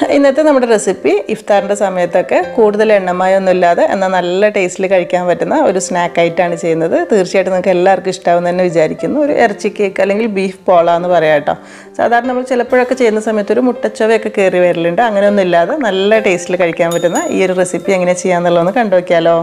ഇന്നത്തെ നമ്മുടെ റെസിപ്പി ഇഫ്താറിൻ്റെ സമയത്തൊക്കെ കൂടുതൽ എണ്ണമയൊന്നും ഇല്ലാതെ എന്നാൽ നല്ല ടേസ്റ്റിൽ കഴിക്കാൻ പറ്റുന്ന ഒരു സ്നാക്ക് ആയിട്ടാണ് ചെയ്യുന്നത് തീർച്ചയായിട്ടും നിങ്ങൾക്ക് എല്ലാവർക്കും ഇഷ്ടമാവും തന്നെ വിചാരിക്കുന്നു ഒരു ഇറച്ചി കേക്ക് അല്ലെങ്കിൽ ബീഫ് പോള എന്ന് പറയാം കേട്ടോ സാധാരണ നമ്മൾ ചിലപ്പോഴൊക്കെ ചെയ്യുന്ന സമയത്ത് ഒരു മുട്ടച്ചവയൊക്കെ കയറി വരലുണ്ട് അങ്ങനെയൊന്നും ഇല്ലാതെ നല്ല ടേസ്റ്റിൽ കഴിക്കാൻ പറ്റുന്ന ഈ ഒരു റെസിപ്പി എങ്ങനെ ചെയ്യാമെന്നുള്ളതൊന്ന് കണ്ടു നോക്കിയാലോ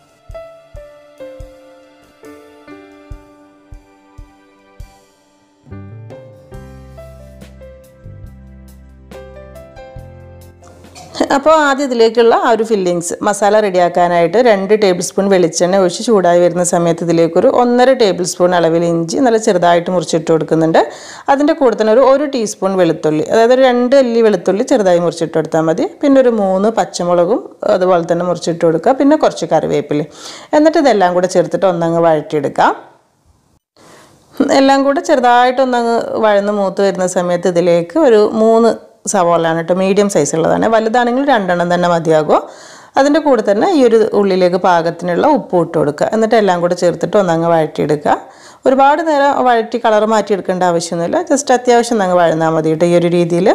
അപ്പോൾ ആദ്യം ഇതിലേക്കുള്ള ആ ഒരു ഫില്ലിങ്സ് മസാല റെഡിയാക്കാനായിട്ട് രണ്ട് ടേബിൾ സ്പൂൺ വെളിച്ചെണ്ണ ഒഴിച്ച് ചൂടായി വരുന്ന സമയത്ത് ഇതിലേക്കൊരു ഒന്നര ടേബിൾ സ്പൂൺ അളവിൽ ഇഞ്ചി നല്ല ചെറുതായിട്ട് മുറിച്ചിട്ട് കൊടുക്കുന്നുണ്ട് അതിൻ്റെ കൂടെ തന്നെ ഒരു ഒരു ടീസ്പൂൺ വെളുത്തുള്ളി അതായത് ഒരു രണ്ട് അല്ലി വെളുത്തുള്ളി ചെറുതായി മുറിച്ചിട്ട് കൊടുത്താൽ മതി പിന്നെ ഒരു മൂന്ന് പച്ചമുളകും അതുപോലെ തന്നെ മുറിച്ചിട്ട് കൊടുക്കുക പിന്നെ കുറച്ച് കറിവേപ്പില എന്നിട്ട് ഇതെല്ലാം കൂടെ ചേർത്തിട്ട് ഒന്നങ്ങ് വഴറ്റിയെടുക്കാം എല്ലാം കൂടെ ചെറുതായിട്ടൊന്നങ്ങ് വഴന്ന് മൂത്ത് വരുന്ന സമയത്ത് ഇതിലേക്ക് ഒരു മൂന്ന് സവോളയാണ് കേട്ടോ മീഡിയം സൈസ് ഉള്ളതാണ് വലുതാണെങ്കിൽ രണ്ടെണ്ണം തന്നെ മതിയാകുമോ അതിൻ്റെ കൂടെ തന്നെ ഈ ഒരു ഉള്ളിലേക്ക് പാകത്തിനുള്ള ഉപ്പ് ഇട്ട് കൊടുക്കുക എന്നിട്ട് എല്ലാം കൂടെ ചേർത്തിട്ട് ഒന്നങ്ങ് വഴറ്റിയെടുക്കുക ഒരുപാട് നേരം വഴറ്റി കളർ മാറ്റിയെടുക്കേണ്ട ആവശ്യമൊന്നുമില്ല ജസ്റ്റ് അത്യാവശ്യം അങ്ങ് വഴന്നാൽ മതി കേട്ടോ ഈ ഒരു രീതിയിൽ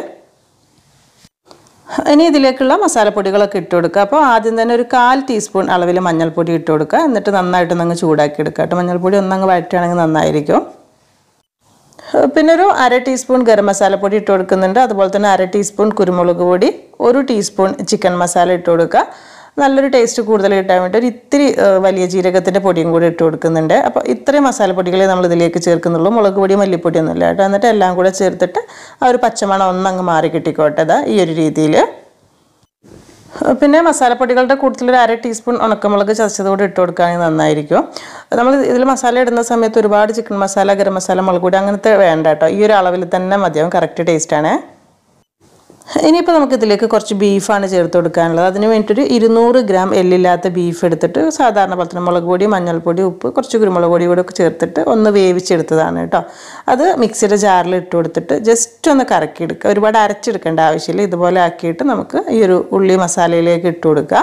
ഇനി ഇതിലേക്കുള്ള മസാലപ്പൊടികളൊക്കെ ഇട്ട് കൊടുക്കുക അപ്പോൾ ആദ്യം തന്നെ ഒരു കാൽ ടീസ്പൂൺ അളവിൽ മഞ്ഞൾപ്പൊടി ഇട്ട് കൊടുക്കുക എന്നിട്ട് നന്നായിട്ട് അങ്ങ് ചൂടാക്കി എടുക്കുക കേട്ടോ മഞ്ഞൾപ്പൊടി ഒന്നങ്ങ് വഴറ്റുകയാണെങ്കിൽ നന്നായിരിക്കും പിന്നെ ഒരു അര ടീസ്പൂൺ ഗരം മസാലപ്പൊടി ഇട്ട് കൊടുക്കുന്നുണ്ട് അതുപോലെ തന്നെ അര ടീസ്പൂൺ കുരുമുളക് പൊടി ഒരു ടീസ്പൂൺ ചിക്കൻ മസാല ഇട്ട് കൊടുക്കുക നല്ലൊരു ടേസ്റ്റ് കൂടുതൽ കിട്ടാൻ വേണ്ടി ഒരു ഇത്തിരി ഏഹ്, വലിയ ജീരകത്തിൻ്റെ പൊടിയും കൂടി ഇട്ട് കൊടുക്കുന്നുണ്ട് അപ്പോൾ ഇത്രയും മസാലപ്പൊടികളെ നമ്മൾ ഇതിലേക്ക് ചേർക്കുന്നുള്ളൂ മുളക് പൊടി മല്ലിപ്പൊടി ഒന്നുമില്ല കേട്ടോ എന്നിട്ട് എല്ലാം കൂടെ ചേർത്തിട്ട് ആ ഒരു പച്ചമണം ഒന്നങ്ങ് മാറി കിട്ടിക്കോട്ടെ ഇതാ ഈ ഒരു രീതിയിൽ പിന്നെ മസാലപ്പൊടികളുടെ കൂട്ടത്തിൽ ഒരു അര ടീസ്പൂൺ ഉണക്കമുളക് ചതച്ചതുകൂടി ഇട്ട് കൊടുക്കുകയാണെങ്കിൽ നന്നായിരിക്കും നമ്മൾ ഇതിൽ മസാല ഇടുന്ന സമയത്ത് ഒരുപാട് ചിക്കൻ മസാല ഗരം മസാല മുളക് പൊടി അങ്ങനത്തെ വേണ്ട കേട്ടോ ഈ ഒരു അളവിൽ തന്നെ മതിയാവും കറക്റ്റ് ടേസ്റ്റാണ് ഇനിയിപ്പോൾ നമുക്ക് ഇതിലേക്ക് കുറച്ച് ബീഫാണ് ചേർത്ത് കൊടുക്കാനുള്ളത് അതിന് വേണ്ടിയിട്ടൊരു ഇരുന്നൂറ് ഗ്രാം എല്ലില്ലാത്ത ബീഫ് എടുത്തിട്ട് സാധാരണ പോലെ തന്നെ മുളക് പൊടി മഞ്ഞൾപ്പൊടി ഉപ്പ് കുറച്ച് കുരുമുളക് പൊടി കൂടെ ഒക്കെ ചേർത്തിട്ട് ഒന്ന് വേവിച്ചെടുത്തതാണ് കേട്ടോ അത് മിക്സിയുടെ ജാറിൽ ഇട്ട് കൊടുത്തിട്ട് ജസ്റ്റ് ഒന്ന് കറക്കിയെടുക്കുക ഒരുപാട് അരച്ചെടുക്കേണ്ട ആവശ്യമില്ല ഇതുപോലെ ആക്കിയിട്ട് നമുക്ക് ഈ ഒരു ഉള്ളി മസാലയിലേക്ക് ഇട്ട് കൊടുക്കുക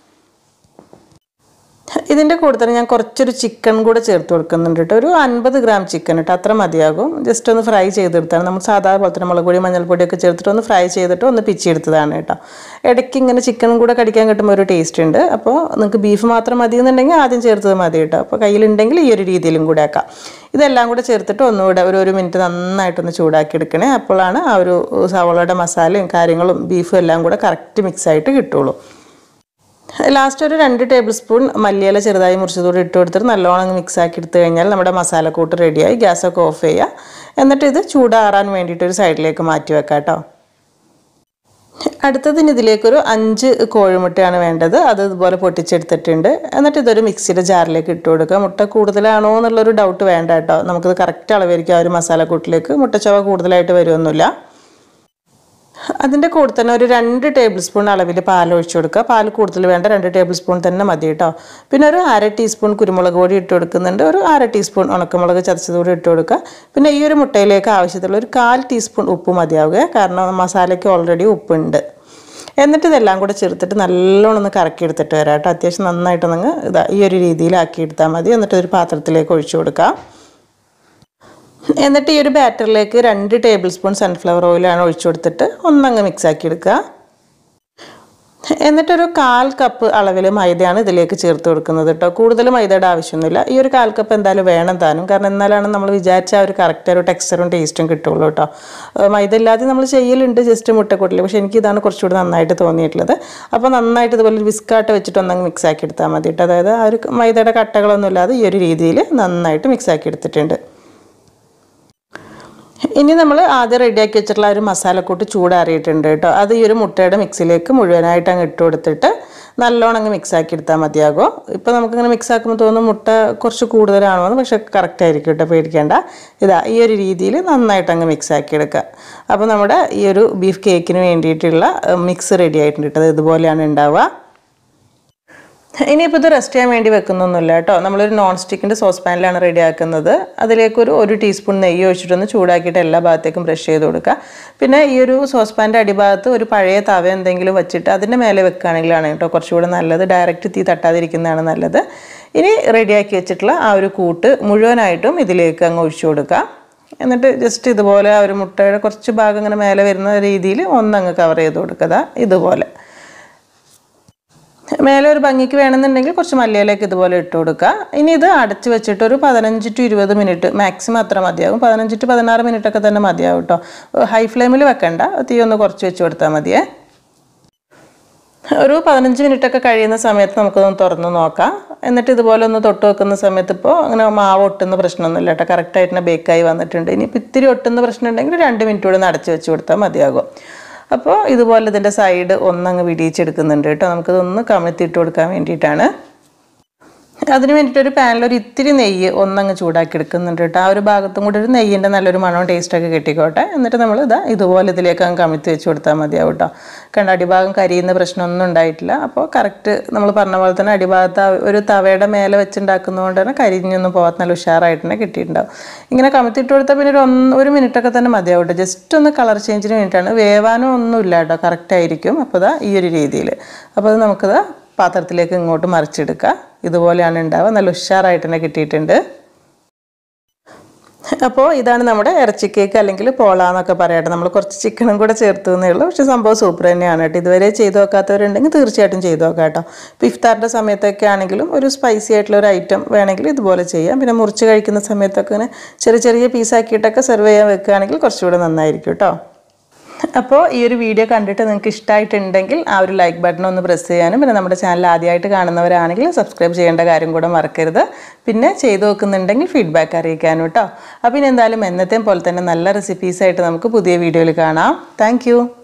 ഇതിൻ്റെ കൂടെ തന്നെ ഞാൻ കുറച്ചൊരു ചിക്കൻ കൂടെ ചേർത്ത് കൊടുക്കുന്നുണ്ട് കേട്ടോ ഒരു അൻപത് ഗ്രാം ചിക്കൻ കേട്ടോ അത്ര മതിയാകും ജസ്റ്റ് ഒന്ന് ഫ്രൈ ചെയ്തെടുത്താണ് നമ്മൾ സാധാരണ പോലെ തന്നെ മുളക് പൊടി മഞ്ഞൾപ്പൊടിയൊക്കെ ചേർത്തിട്ട് ഒന്ന് ഫ്രൈ ചെയ്തിട്ട് ഒന്ന് പിച്ചെടുത്തതാണ് കേട്ടോ ഇടയ്ക്ക് ഇങ്ങനെ ചിക്കനും കൂടെ കടിക്കാൻ കിട്ടുമ്പോൾ ഒരു ടേസ്റ്റ് ഉണ്ട് അപ്പോൾ നിങ്ങൾക്ക് ബീഫ് മാത്രം മതി എന്നുണ്ടെങ്കിൽ ആദ്യം ചേർത്തത് മതി കേട്ടോ അപ്പോൾ കയ്യിലുണ്ടെങ്കിൽ ഈ ഒരു രീതിയിലും കൂടെ ആക്കാം ഇതെല്ലാം കൂടെ ചേർത്തിട്ട് ഒന്നുകൂടെ ഒരു ഒരു മിനിറ്റ് നന്നായിട്ടൊന്ന് ചൂടാക്കി എടുക്കണേ അപ്പോഴാണ് ആ ഒരു സവോളയുടെ മസാലയും കാര്യങ്ങളും ബീഫും എല്ലാം കൂടെ കറക്റ്റ് മിക്സ് ആയിട്ട് കിട്ടുള്ളൂ ലാസ്റ്റ് ഒരു രണ്ട് ടേബിൾ സ്പൂൺ മല്ലിയില ചെറുതായി മുറിച്ചതോടെ ഇട്ട് കൊടുത്തിട്ട് നല്ലോണം മിക്സ് ആക്കി എടുത്തു കഴിഞ്ഞാൽ നമ്മുടെ മസാലക്കൂട്ട് റെഡിയായി ഗ്യാസൊക്കെ ഓഫ് ചെയ്യുക എന്നിട്ട് ഇത് ചൂടാറാൻ വേണ്ടിയിട്ട് ഒരു സൈഡിലേക്ക് മാറ്റി വെക്കാം കേട്ടോ അടുത്തതിന് ഇതിലേക്കൊരു അഞ്ച് കോഴിമുട്ടയാണ് വേണ്ടത് അത് ഇതുപോലെ പൊട്ടിച്ചെടുത്തിട്ടുണ്ട് എന്നിട്ട് ഇതൊരു മിക്സിയുടെ ജാറിലേക്ക് ഇട്ട് കൊടുക്കുക മുട്ട കൂടുതലാണോ എന്നുള്ളൊരു ഡൗട്ട് വേണ്ട കേട്ടോ നമുക്കിത് കറക്റ്റ് അളവായിരിക്കും ആ ഒരു മസാലക്കൂട്ടിലേക്ക് മുട്ടച്ചവ കൂടുതലായിട്ട് വരുമൊന്നുമില്ല അതിൻ്റെ കൂടെ തന്നെ ഒരു രണ്ട് ടേബിൾ സ്പൂൺ അളവിൽ പാൽ ഒഴിച്ചു കൊടുക്കുക പാൽ കൂടുതൽ വേണ്ട രണ്ട് ടേബിൾ സ്പൂൺ തന്നെ മതി കേട്ടോ പിന്നെ ഒരു അര ടീസ്പൂൺ കുരുമുളക് പൊടി ഇട്ട് കൊടുക്കുന്നുണ്ട് ഒരു അര ടീസ്പൂൺ ഉണക്കമുളക് ചതച്ചത് കൂടി ഇട്ട് കൊടുക്കുക പിന്നെ ഈ ഒരു മുട്ടയിലേക്ക് ആവശ്യത്തിലുള്ള ഒരു കാൽ ടീസ്പൂൺ ഉപ്പ് മതിയാവുക കാരണം മസാലയ്ക്ക് ഓൾറെഡി ഉപ്പുണ്ട് എന്നിട്ട് ഇതെല്ലാം കൂടെ ചേർത്തിട്ട് നല്ലോണം ഒന്ന് കറക്കിയെടുത്തിട്ട് വരാം കേട്ടോ അത്യാവശ്യം നന്നായിട്ടൊന്ന് ഇതാ ഈ ഒരു രീതിയിലാക്കി എടുത്താൽ മതി എന്നിട്ട് ഒരു പാത്രത്തിലേക്ക് ഒഴിച്ചു കൊടുക്കാം എന്നിട്ട് ഈ ഒരു ബാറ്ററിലേക്ക് രണ്ട് ടേബിൾ സ്പൂൺ സൺഫ്ലവർ ഓയിലാണ് ഒഴിച്ചു കൊടുത്തിട്ട് ഒന്നങ്ങ് മിക്സ് ആക്കി എടുക്കുക എന്നിട്ടൊരു കാൽ കപ്പ് അളവിൽ മൈദയാണ് ഇതിലേക്ക് ചേർത്ത് കൊടുക്കുന്നത് കേട്ടോ കൂടുതൽ മൈദയുടെ ആവശ്യമൊന്നുമില്ല ഈ ഒരു കാൽ കപ്പ് എന്തായാലും വേണം താനും കാരണം എന്നാലാണ് നമ്മൾ വിചാരിച്ച ആ ഒരു കറക്റ്റ് ഒരു ടെക്സ്ചറും ടേസ്റ്റും കിട്ടുള്ളൂ കേട്ടോ ഏഹ് മൈദ ഇല്ലാതെ നമ്മൾ ചെയ്യലുണ്ട് ജസ്റ്റ് മുട്ടക്കൂട്ടിൽ പക്ഷേ എനിക്ക് ഇതാണ് കുറച്ചുകൂടി നന്നായിട്ട് തോന്നിയിട്ടുള്ളത് അപ്പോൾ നന്നായിട്ട് ഇതുപോലെ ഒരു വിസ്കാട്ട് വെച്ചിട്ട് ഒന്നങ്ങ് മിക്സ് ആക്കി എടുത്താൽ മതി കേട്ടോ അതായത് ആ ഒരു മൈദയുടെ കട്ടകളൊന്നും ഇല്ലാതെ ഈ ഒരു രീതിയിൽ നന്നായിട്ട് മിക്സ് ആക്കി എടുത്തിട്ടുണ്ട് ഇനി നമ്മൾ ആദ്യം റെഡിയാക്കി വെച്ചിട്ടുള്ള ആ ഒരു മസാലക്കൂട്ട് ചൂടാറിയിട്ടുണ്ട് കേട്ടോ അത് ഈ ഒരു മുട്ടയുടെ മിക്സിലേക്ക് മുഴുവനായിട്ട് അങ്ങ് ഇട്ട് കൊടുത്തിട്ട് നല്ലോണം അങ്ങ് മിക്സ് ആക്കി എടുത്താൽ മതിയാകും ഇപ്പോൾ നമുക്കിങ്ങനെ മിക്സ് ആക്കുമ്പോൾ തോന്നും മുട്ട കുറച്ച് കൂടുതലാണോ എന്ന് പക്ഷേ കറക്റ്റ് ആയിരിക്കും കേട്ടോ പേടിക്കേണ്ട ഇതാ ഈ ഒരു രീതിയിൽ നന്നായിട്ട് അങ്ങ് മിക്സ് ആക്കി എടുക്കുക അപ്പോൾ നമ്മുടെ ഈ ഒരു ബീഫ് കേക്കിന് വേണ്ടിയിട്ടുള്ള മിക്സ് റെഡി ആയിട്ടുണ്ട് കേട്ടോ അത് ഇതുപോലെയാണ് ഉണ്ടാവുക ഇനിയിപ്പോൾ ഇത് റെസ്റ്റ് ചെയ്യാൻ വേണ്ടി വെക്കുന്നൊന്നുമില്ല കേട്ടോ നമ്മളൊരു നോൺ സ്റ്റിക്കിൻ്റെ സോസ് പാനിലാണ് റെഡിയാക്കുന്നത് അതിലേക്കൊരു ഒരു ടീസ്പൂൺ നെയ്യ് ഒഴിച്ചിട്ടൊന്ന് ചൂടാക്കിയിട്ട് എല്ലാ ഭാഗത്തേക്കും ബ്രഷ് ചെയ്ത് കൊടുക്കുക പിന്നെ ഈ ഒരു സോസ് പാൻ്റെ അടിഭാഗത്ത് ഒരു പഴയ തവ എന്തെങ്കിലും വെച്ചിട്ട് അതിൻ്റെ മേലെ വെക്കുകയാണെങ്കിലാണ് കേട്ടോ കുറച്ചുകൂടെ നല്ലത് ഡയറക്റ്റ് തീ തട്ടാതിരിക്കുന്നതാണ് നല്ലത് ഇനി റെഡിയാക്കി വെച്ചിട്ടുള്ള ആ ഒരു കൂട്ട് മുഴുവനായിട്ടും ഇതിലേക്ക് അങ്ങ് ഒഴിച്ചു കൊടുക്കുക എന്നിട്ട് ജസ്റ്റ് ഇതുപോലെ ആ ഒരു മുട്ടയുടെ കുറച്ച് ഭാഗം ഇങ്ങനെ മേലെ വരുന്ന രീതിയിൽ ഒന്നങ്ങ് കവർ ചെയ്ത് കൊടുക്കുക ഇതുപോലെ മേലെ ഒരു ഭംഗിക്ക് വേണമെന്നുണ്ടെങ്കിൽ കുറച്ച് മല്ലിയിലേക്ക് ഇതുപോലെ ഇട്ട് കൊടുക്കുക ഇനി ഇത് അടച്ച് വെച്ചിട്ട് ഒരു പതിനഞ്ച് ടു ഇരുപത് മിനിറ്റ് മാക്സിമം അത്ര മതിയാകും പതിനഞ്ച് ടു പതിനാറ് മിനിറ്റ് ഒക്കെ തന്നെ മതിയാവും കേട്ടോ ഹൈ ഫ്ലെയിമിൽ വെക്കണ്ട തീ ഒന്ന് കുറച്ച് വെച്ച് കൊടുത്താൽ മതിയേ ഒരു പതിനഞ്ച് മിനിറ്റ് ഒക്കെ കഴിയുന്ന സമയത്ത് നമുക്കൊന്ന് തുറന്ന് നോക്കാം എന്നിട്ട് ഇതുപോലെ ഒന്ന് തൊട്ട് വെക്കുന്ന സമയത്ത് ഇപ്പോൾ അങ്ങനെ മാവ് ഒട്ടുന്ന പ്രശ്നമൊന്നുമില്ല കേട്ടോ കറക്റ്റായിട്ട് തന്നെ ബേക്കായി വന്നിട്ടുണ്ട് ഇനിയിപ്പോൾ ഇത്തിരി ഒട്ടുന്ന പ്രശ്നം ഉണ്ടെങ്കിൽ രണ്ട് മിനിറ്റ് കൂടെ ഒന്ന് അടച്ച് വെച്ച് കൊടുത്താൽ മതിയാകും അപ്പോൾ ഇതുപോലെ ഇതിൻ്റെ സൈഡ് ഒന്നങ്ങ് വിടിയിച്ചെടുക്കുന്നുണ്ട് കേട്ടോ നമുക്കിതൊന്ന് കമിഴ്ത്തിയിട്ട് കൊടുക്കാൻ വേണ്ടിയിട്ടാണ് അതിന് വേണ്ടിയിട്ട് ഒരു പാനിൽ ഒരു ഇത്തിരി നെയ്യ് ഒന്നങ്ങ് ചൂടാക്കി എടുക്കുന്നുണ്ട് കേട്ടോ ആ ഒരു ഭാഗത്തും കൂടി ഒരു നെയ്യിൻ്റെ നല്ലൊരു മണവും ടേസ്റ്റൊക്കെ കിട്ടിക്കോട്ടെ എന്നിട്ട് നമ്മൾ ഇതാ ഇതുപോലെ ഇതിലേക്ക് അങ്ങ് കമിഴ്ത്തി വെച്ച് കൊടുത്താൽ മതിയാവും കേട്ടോ കണ്ട അടിഭാഗം കരിയുന്ന പ്രശ്നമൊന്നും ഉണ്ടായിട്ടില്ല അപ്പോൾ കറക്റ്റ് നമ്മൾ പറഞ്ഞ പോലെ തന്നെ അടിഭാഗത്ത് ആ ഒരു തവയുടെ മേലെ വെച്ചുണ്ടാക്കുന്നതുകൊണ്ട് തന്നെ കരിഞ്ഞൊന്നും പോകാത്ത നല്ല ഉഷാറായിട്ട് തന്നെ കിട്ടിയിട്ടുണ്ടാവും ഇങ്ങനെ കമിഴ്ത്തിയിട്ട് കൊടുത്താൽ പിന്നെ ഒരു ഒന്ന് ഒരു മിനിറ്റൊക്കെ തന്നെ മതിയാവും കേട്ടോ ജസ്റ്റ് ഒന്ന് കളർ ചേഞ്ചിന് വേണ്ടിയിട്ടാണ് വേവാനോ ഒന്നുമില്ല കേട്ടോ കറക്റ്റ് ആയിരിക്കും അപ്പോൾ ഇതാ ഈ ഒരു രീതിയിൽ അപ്പോൾ അത് നമുക്കിത് പാത്രത്തിലേക്ക് ഇങ്ങോട്ട് മറിച്ചെടുക്കുക ഇതുപോലെയാണ് ഉണ്ടാവുക നല്ല ഉഷാറായിട്ട് തന്നെ കിട്ടിയിട്ടുണ്ട് അപ്പോൾ ഇതാണ് നമ്മുടെ ഇറച്ചി കേക്ക് അല്ലെങ്കിൽ പോള എന്നൊക്കെ പറയട്ടെ നമ്മൾ കുറച്ച് ചിക്കനും കൂടെ ചേർത്തു എന്നേ ഉള്ളൂ പക്ഷേ സംഭവം സൂപ്പർ തന്നെയാണ് കേട്ടോ ഇതുവരെ ചെയ്ത് നോക്കാത്തവരുണ്ടെങ്കിൽ തീർച്ചയായിട്ടും ചെയ്ത് നോക്കാം കേട്ടോ ഇപ്പോൾ ഇഫ്താറിൻ്റെ സമയത്തൊക്കെ ആണെങ്കിലും ഒരു സ്പൈസി ആയിട്ടുള്ള ഒരു ഐറ്റം വേണമെങ്കിൽ ഇതുപോലെ ചെയ്യാം പിന്നെ മുറിച്ച് കഴിക്കുന്ന സമയത്തൊക്കെ ഇങ്ങനെ ചെറിയ ചെറിയ പീസാക്കിയിട്ടൊക്കെ സെർവ് ചെയ്യാൻ വെക്കുകയാണെങ്കിൽ കുറച്ചുകൂടെ നന്നായിരിക്കും കേട്ടോ അപ്പോൾ ഈ ഒരു വീഡിയോ കണ്ടിട്ട് നിങ്ങൾക്ക് ഇഷ്ടമായിട്ടുണ്ടെങ്കിൽ ആ ഒരു ലൈക്ക് ബട്ടൺ ഒന്ന് പ്രസ് ചെയ്യാനും പിന്നെ നമ്മുടെ ചാനൽ ആദ്യമായിട്ട് കാണുന്നവരാണെങ്കിൽ സബ്സ്ക്രൈബ് ചെയ്യേണ്ട കാര്യം കൂടെ മറക്കരുത് പിന്നെ ചെയ്തു നോക്കുന്നുണ്ടെങ്കിൽ ഫീഡ്ബാക്ക് അറിയിക്കാനും കേട്ടോ അപ്പോൾ ഇനി എന്തായാലും എന്നത്തെയും പോലെ തന്നെ നല്ല റെസിപ്പീസായിട്ട് നമുക്ക് പുതിയ വീഡിയോയിൽ കാണാം താങ്ക്